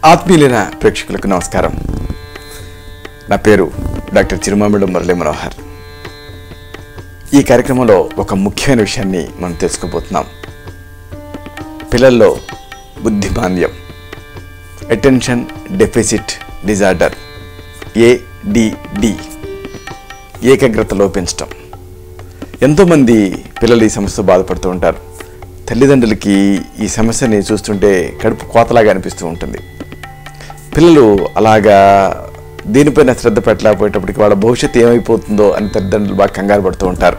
ఆత్మీయులైన ప్రేక్షకులకు నమస్కారం నా పేరు డాక్టర్ చిరుమామిళ్ళ మురళీ మనోహర్ ఈ కార్యక్రమంలో ఒక ముఖ్యమైన విషయాన్ని మనం తెలుసుకోబోతున్నాం పిల్లల్లో బుద్ధిమాంద్యం అటెన్షన్ డెఫిసిట్ డిజార్డర్ ఏడిడి ఏకాగ్రత లోపించటం ఎంతోమంది పిల్లలు ఈ సమస్యతో బాధపడుతూ ఉంటారు తల్లిదండ్రులకి ఈ సమస్యని చూస్తుంటే కడుపు కోతలాగా అనిపిస్తూ ఉంటుంది పిల్లలు అలాగా దీనిపైన శ్రద్ధ పెట్టలేకపోయేటప్పటికి వాళ్ళ భవిష్యత్తు ఏమైపోతుందో అని తల్లిదండ్రులు బాగా కంగారు పడుతూ ఉంటారు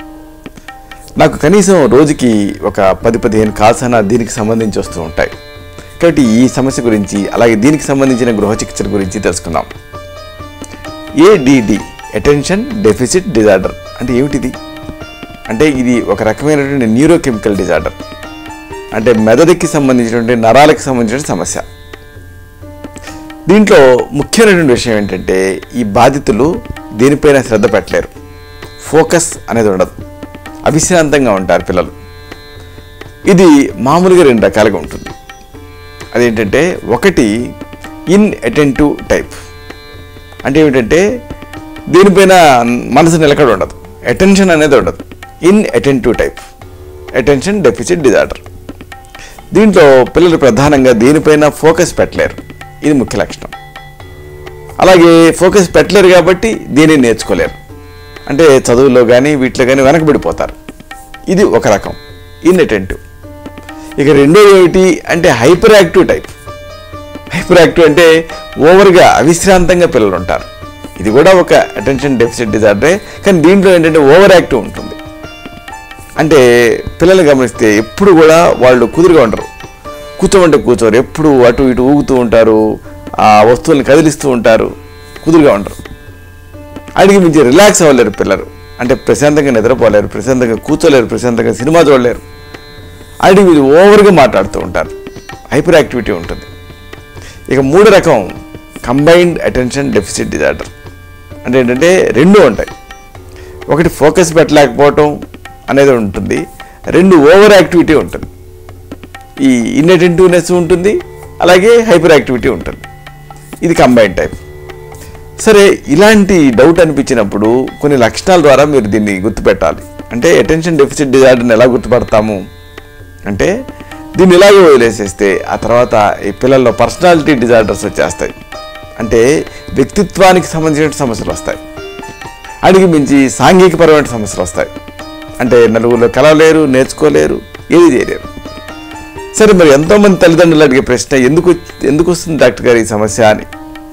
నాకు కనీసం రోజుకి ఒక పది పదిహేను కాల్స్ అన్న దీనికి సంబంధించి వస్తూ ఉంటాయి కాబట్టి ఈ సమస్య గురించి అలాగే దీనికి సంబంధించిన గృహ చికిత్సల గురించి తెలుసుకుందాం ఏడిడి అటెన్షన్ డెఫిసిట్ డిజార్డర్ అంటే ఏమిటిది అంటే ఇది ఒక రకమైనటువంటి న్యూరోకెమికల్ డిజార్డర్ అంటే మెదడుకి సంబంధించినటువంటి నరాలకు సంబంధించిన సమస్య దీంట్లో ముఖ్యమైనటువంటి విషయం ఏంటంటే ఈ బాధితులు దీనిపైన శ్రద్ధ పెట్టలేరు ఫోకస్ అనేది ఉండదు అవిశ్రాంతంగా ఉంటారు పిల్లలు ఇది మామూలుగా రెండు రకాలుగా ఉంటుంది అదేంటంటే ఒకటి ఇన్ అటెంటివ్ టైప్ అంటే ఏమిటంటే దీనిపైన మనసు నిలకడ ఉండదు అటెన్షన్ అనేది ఉండదు inattentive type attention deficit disorder దీంట్లో పిల్లలు ప్రధానంగా దీనిపైన ఫోకస్ పెట్టలేరు ఇది ముఖ్య లక్షణం అలాగే ఫోకస్ పెట్టలేరు కాబట్టి దీనిని నేర్చుకోలేరు అంటే చదువుల్లో కానీ వీటిలో కానీ వెనకబడిపోతారు ఇది ఒక రకం ఇన్ అటెంటివ్ ఇక రెండోది ఏమిటి అంటే hyper active type hyper active అంటే ఓవర్గా అవిశ్రాంతంగా పిల్లలు ఉంటారు ఇది కూడా ఒక అటెన్షన్ డెఫిసిట్ డిజార్డరే కానీ దీంట్లో ఏంటంటే ఓవర్ యాక్టివ్ ఉంటుంది అంటే పిల్లల్ని గమనిస్తే ఎప్పుడు కూడా వాళ్ళు కుదురుగా ఉండరు కూర్చోమంటే కూర్చోరు ఎప్పుడు అటు ఇటు ఊగుతూ ఉంటారు ఆ వస్తువుల్ని కదిలిస్తూ ఉంటారు కుదురుగా ఉండరు అడిగి మించి రిలాక్స్ అవ్వలేరు పిల్లలు అంటే ప్రశాంతంగా నిద్రపోలేరు ప్రశాంతంగా కూర్చోలేరు ప్రశాంతంగా సినిమా చూడలేరు అడిగి వీళ్ళు ఓవర్గా మాట్లాడుతూ ఉంటారు హైపర్ యాక్టివిటీ ఉంటుంది ఇక మూడు రకం కంబైన్డ్ అటెన్షన్ డెఫిసిట్ డిజార్డర్ అంటే ఏంటంటే రెండు ఉంటాయి ఒకటి ఫోకస్ పెట్టలేకపోవటం అనేది ఉంటుంది రెండు ఓవర్ యాక్టివిటీ ఉంటుంది ఈ ఇన్అటెంటివ్నెస్ ఉంటుంది అలాగే హైపర్ యాక్టివిటీ ఉంటుంది ఇది కంబైన్డ్ టైప్ సరే ఇలాంటి డౌట్ అనిపించినప్పుడు కొన్ని లక్షణాల ద్వారా మీరు దీన్ని గుర్తుపెట్టాలి అంటే అటెన్షన్ డెఫిసిట్ డిజార్డర్ని ఎలా గుర్తుపడతాము అంటే దీన్ని ఇలాగే వదిలేసేస్తే ఆ తర్వాత ఈ పిల్లల్లో పర్సనాలిటీ డిజార్డర్స్ వచ్చేస్తాయి అంటే వ్యక్తిత్వానికి సంబంధించిన సమస్యలు వస్తాయి అడిగి మించి సాంఘికపరమైన సమస్యలు వస్తాయి అంటే నలుగురిలో కలవలేరు నేర్చుకోలేరు ఏది చేయలేరు సరే మరి ఎంతోమంది తల్లిదండ్రులు అడిగే ప్రశ్న ఎందుకు ఎందుకు వస్తుంది డాక్టర్ గారు ఈ సమస్య అని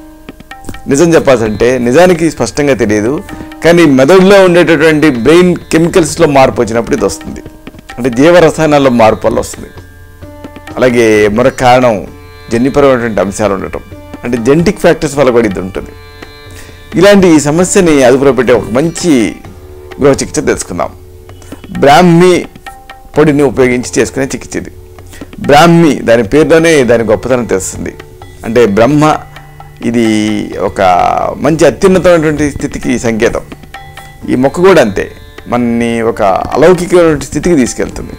నిజం చెప్పాల్సంటే నిజానికి స్పష్టంగా తెలియదు కానీ మెదడులో ఉండేటటువంటి బ్రెయిన్ కెమికల్స్లో మార్పు వచ్చినప్పుడు ఇది వస్తుంది అంటే జీవరసాయనాల్లో మార్పు వల్ల వస్తుంది అలాగే మరొక కారణం జన్యుపరమైనటువంటి అంశాలు ఉండటం అంటే జెనటిక్ ఫ్యాక్టర్స్ వల్ల కూడా ఇది ఉంటుంది ఇలాంటి ఈ సమస్యని అదుపులో పెట్టే ఒక మంచి గృహ చికిత్స తెలుసుకుందాం బ్రాహ్మి పొడిని ఉపయోగించి చేసుకునే చికిత్స ఇది బ్రాహ్మి దాని పేరులోనే దాని గొప్పతనం తెలుస్తుంది అంటే బ్రహ్మ ఇది ఒక మంచి అత్యున్నతమైనటువంటి స్థితికి సంకేతం ఈ మొక్క కూడా అంతే మనని ఒక అలౌకికమైనటువంటి స్థితికి తీసుకెళ్తుంది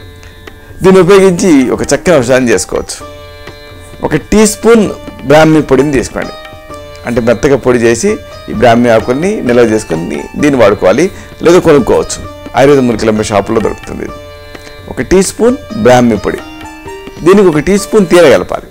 దీన్ని ఉపయోగించి ఒక చక్కని ఔషధాన్ని చేసుకోవచ్చు ఒక టీ స్పూన్ బ్రాహ్మి పొడిని తీసుకోండి అంటే మెత్తగా పొడి చేసి ఈ బ్రాహ్మి ఆకుల్ని నిల్వ చేసుకొని దీన్ని వాడుకోవాలి లేదా కొనుక్కోవచ్చు ఆయుర్వేద మురికిలమ్మ షాపులో దొరుకుతుంది ఇది. ఒక టీ స్పూన్ బ్రాహ్మి పొడి దీనికి ఒక టీ స్పూన్ తేనె కలపాలి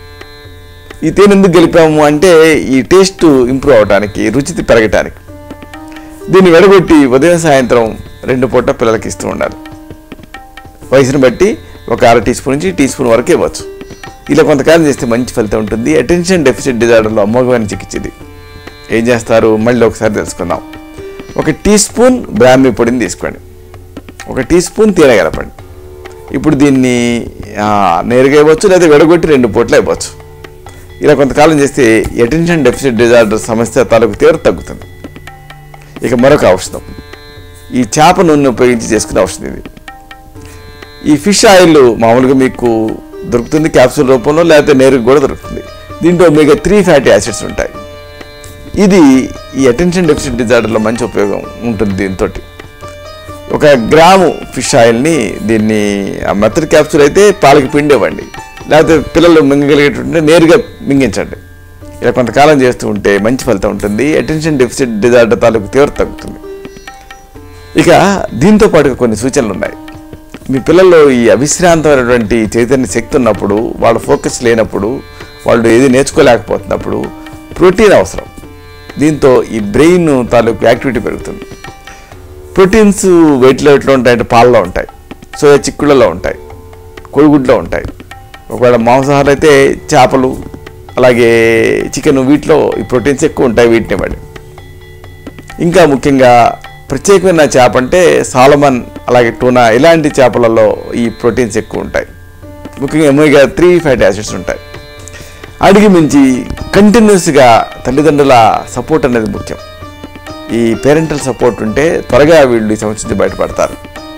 ఈ తేనె ఎందుకు గెలిపాము అంటే ఈ టేస్ట్ ఇంప్రూవ్ అవడానికి రుచి పెరగటానికి దీన్ని వెడగొట్టి ఉదయం సాయంత్రం రెండు పూట పిల్లలకి ఇస్తూ ఉండాలి వయసును బట్టి ఒక అర టీ స్పూన్ నుంచి టీ స్పూన్ వరకు ఇవ్వచ్చు ఇలా కొంతకాలం చేస్తే మంచి ఫలితం ఉంటుంది అటెన్షన్ డెఫిసిట్ డిజార్డర్లో అమోఘమైన చికిత్స ఇది ఏం చేస్తారు మళ్ళీ ఒకసారి తెలుసుకుందాం ఒక టీ స్పూన్ బ్రాహ్మీ పొడిని తీసుకోండి ఒక టీ స్పూన్ తేనె కలపండి ఇప్పుడు దీన్ని ఆ, నేరుగా ఇవ్వచ్చు లేదా విడగొట్టి రెండు పూట్ల ఇవ్వచ్చు ఇలా కొంతకాలం చేస్తే అటెన్షన్ డెఫిసిట్ డిజార్డర్ సమస్య తాలూకు తీవ్రత తగ్గుతుంది ఇక మరొక ఔషధం ఈ చేప నూనె ఉపయోగించి చేసుకునే ఔషధం ఇది ఈ ఫిష్ ఆయిల్ మామూలుగా మీకు దొరుకుతుంది క్యాప్సూల్ రూపంలో లేకపోతే నేరుగా కూడా దొరుకుతుంది దీంట్లో మీకు త్రీ ఫ్యాటీ యాసిడ్స్ ఉంటాయి ఇది ఈ అటెన్షన్ డెఫిసిట్ డిజార్డర్లో మంచి ఉపయోగం ఉంటుంది దీంతో ఒక గ్రాము ఫిష్ ఆయిల్ని దీన్ని ఆ మెత్తడి క్యాప్సూల్ అయితే పాలకి పిండి ఇవ్వండి లేకపోతే పిల్లలు మింగగలిగేటంటే నేరుగా మింగించండి ఇలా కొంతకాలం చేస్తూ ఉంటే మంచి ఫలితం ఉంటుంది అటెన్షన్ డెఫిసిట్ డిజార్డర్ తాలూకు తీవ్రత తగ్గుతుంది ఇక దీంతో పాటు కొన్ని సూచనలు ఉన్నాయి మీ పిల్లల్లో ఈ అవిశ్రాంతమైనటువంటి చైతన్య శక్తి ఉన్నప్పుడు వాళ్ళ ఫోకస్ లేనప్పుడు వాళ్ళు ఏది నేర్చుకోలేకపోతున్నప్పుడు ప్రోటీన్ అవసరం దీంతో ఈ బ్రెయిన్ తాలూకు యాక్టివిటీ పెరుగుతుంది ప్రోటీన్స్ వెయిట్లో ఎట్లా ఉంటాయంటే పాలలో ఉంటాయి సోయా చిక్కుళ్ళలో ఉంటాయి కోడిగుడ్లో ఉంటాయి ఒకవేళ మాంసాహారం అయితే చేపలు అలాగే చికెన్ వీటిలో ఈ ప్రోటీన్స్ ఎక్కువ ఉంటాయి వీటిని బట్టి ఇంకా ముఖ్యంగా ప్రత్యేకమైన చేప అంటే సాలమన్ అలాగే టూనా ఇలాంటి చేపలలో ఈ ప్రోటీన్స్ ఎక్కువ ఉంటాయి ముఖ్యంగా ఎమోగా త్రీ ఫ్యాటీ యాసిడ్స్ ఉంటాయి అడిగి మించి కంటిన్యూస్గా తల్లిదండ్రుల సపోర్ట్ అనేది ముఖ్యం ఈ పేరెంటల్ సపోర్ట్ ఉంటే త్వరగా వీళ్ళు ఈ సమస్య నుంచి బయటపడతారు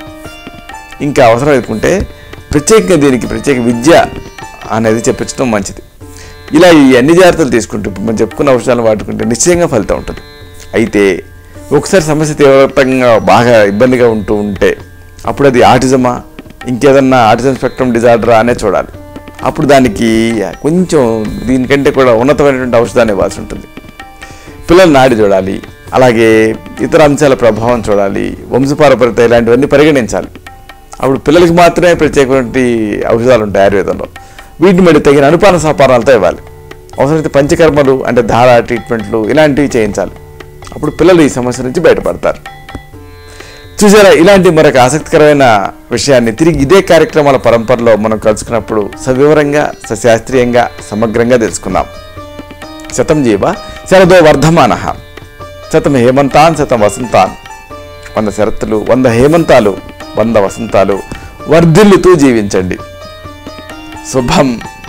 ఇంకా అవసరం అనుకుంటే ప్రత్యేకంగా దీనికి ప్రత్యేక విద్య అనేది చెప్పించడం మంచిది ఇలా ఈ అన్ని జాగ్రత్తలు తీసుకుంటూ ఇప్పుడు మనం చెప్పుకున్న ఔషధాలను వాడుకుంటే నిశ్చయంగా ఫలితం ఉంటుంది అయితే ఒకసారి సమస్య తీవ్రతంగా బాగా ఇబ్బందిగా ఉంటూ ఉంటే అప్పుడు అది ఆటిజమా ఇంకేదన్నా ఆటిజం స్పెక్ట్రమ్ డిజార్డరా అనే చూడాలి అప్పుడు దానికి కొంచెం దీనికంటే కూడా ఉన్నతమైనటువంటి ఔషధాన్ని ఇవ్వాల్సి ఉంటుంది పిల్లల నాడి చూడాలి అలాగే ఇతర అంశాల ప్రభావం చూడాలి వంశపారపరిత ఇలాంటివన్నీ పరిగణించాలి అప్పుడు పిల్లలకి మాత్రమే ప్రత్యేకమైనటువంటి ఔషధాలు ఉంటాయి ఆయుర్వేదంలో వీటిని మళ్ళీ తగిన అనుపాన సపానాలతో ఇవ్వాలి అవసరమైతే పంచకర్మలు అంటే ధార ట్రీట్మెంట్లు ఇలాంటివి చేయించాలి అప్పుడు పిల్లలు ఈ సమస్య నుంచి బయటపడతారు చూసారా ఇలాంటి మరొక ఆసక్తికరమైన విషయాన్ని తిరిగి ఇదే కార్యక్రమాల పరంపరలో మనం కలుసుకున్నప్పుడు సవివరంగా సశాస్త్రీయంగా సమగ్రంగా తెలుసుకుందాం శతం జీవ శరదో వర్ధమాన శతం హేమంతాన్ శతం వసంతాన్ వంద శరత్తులు వంద హేమంతాలు వంద వసంతాలు వర్ధిల్లుతూ జీవించండి శుభం